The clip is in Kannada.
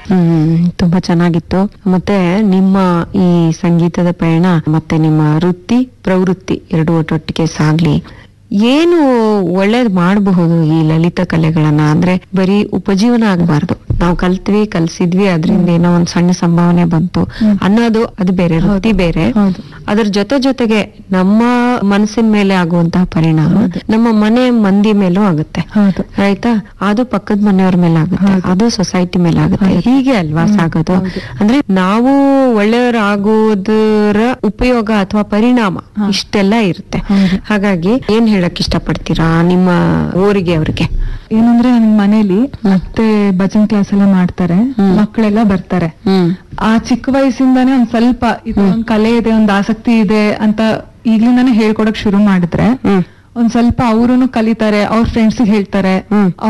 ಹ್ಮ್ ತುಂಬಾ ಚೆನ್ನಾಗಿತ್ತು ಮತ್ತೆ ನಿಮ್ಮ ಈ ಸಂಗೀತದ ಪಯಣ ಮತ್ತೆ ನಿಮ್ಮ ವೃತ್ತಿ ಪ್ರವೃತ್ತಿ ಎರಡು ಒಟ್ಟೊಟ್ಟಿಗೆ ಸಾಗ್ಲಿ ಏನು ಒಳ್ಳೇದ್ ಮಾಡಬಹುದು ಈ ಲಲಿತ ಕಲೆಗಳನ್ನ ಅಂದ್ರೆ ಬರೀ ಉಪಜೀವನ ಆಗ್ಬಾರ್ದು ನಾವು ಕಲ್ತ್ವಿ ಕಲ್ಸಿದ್ವಿ ಅದರಿಂದ ಏನೋ ಒಂದ್ ಸಣ್ಣ ಸಂಭಾವನೆ ಬಂತು ಅನ್ನೋದು ಅದು ಬೇರೆ ವೃತ್ತಿ ಬೇರೆ ಹೌದು. ಅದ್ರ ಜೊತೆ ಜೊತೆಗೆ ನಮ್ಮ ಮನಸ್ಸಿನ ಮೇಲೆ ಆಗುವಂತಹ ಪರಿಣಾಮ ನಮ್ಮ ಮನೆ ಮಂದಿ ಮೇಲೂ ಆಗುತ್ತೆ ಹೌದು ಆಯ್ತಾ ಅದು ಪಕ್ಕದ ಮನೆಯವ್ರ ಮೇಲೆ ಆಗುತ್ತೆ ಅದು ಸೊಸೈಟಿ ಮೇಲೆ ಆಗುತ್ತೆ ಹೀಗೆ ಅಲ್ವಾ ಸಾಗೋದು ಅಂದ್ರೆ ನಾವು ಒಳ್ಳೆಯವರಾಗೋದರ ಉಪಯೋಗ ಅಥವಾ ಪರಿಣಾಮ ಇಷ್ಟೆಲ್ಲ ಇರುತ್ತೆ ಹೌದು. ಹಾಗಾಗಿ ಏನ್ ಹೇಳಕ್ ಇಷ್ಟಪಡ್ತೀರಾ ನಿಮ್ಮ ಊರಿಗೆ ಅವ್ರಿಗೆ ಏನಂದ್ರೆ ನನ್ ಮನೇಲಿ ಮತ್ತೆ ಭಜನ್ ಕ್ಲಾಸ್ ಎಲ್ಲ ಮಾಡ್ತಾರೆ ಮಕ್ಕಳೆಲ್ಲ ಬರ್ತಾರೆ ಹ್ಮ್ ಆ ಚಿಕ್ಕ ವಯಸ್ಸಿಂದಾನೇ ಒಂದ್ ಸ್ವಲ್ಪ ಇದು ಒಂದ್ ಕಲೆ ಇದೆ ಒಂದ್ ಆಸಕ್ತಿ ಇದೆ ಅಂತ ಈಗ್ಲಿಂದಾನೇ ಹೇಳ್ಕೊಡಕ್ ಶುರು ಮಾಡಿದ್ರೆ ಹ್ಮ್ ಒಂದ್ ಸ್ವಲ್ಪ ಅವ್ರುನು ಕಲಿತಾರೆ ಅವ್ರ ಫ್ರೆಂಡ್ಸ್ ಹೇಳ್ತಾರೆ ಹ್ಮ್.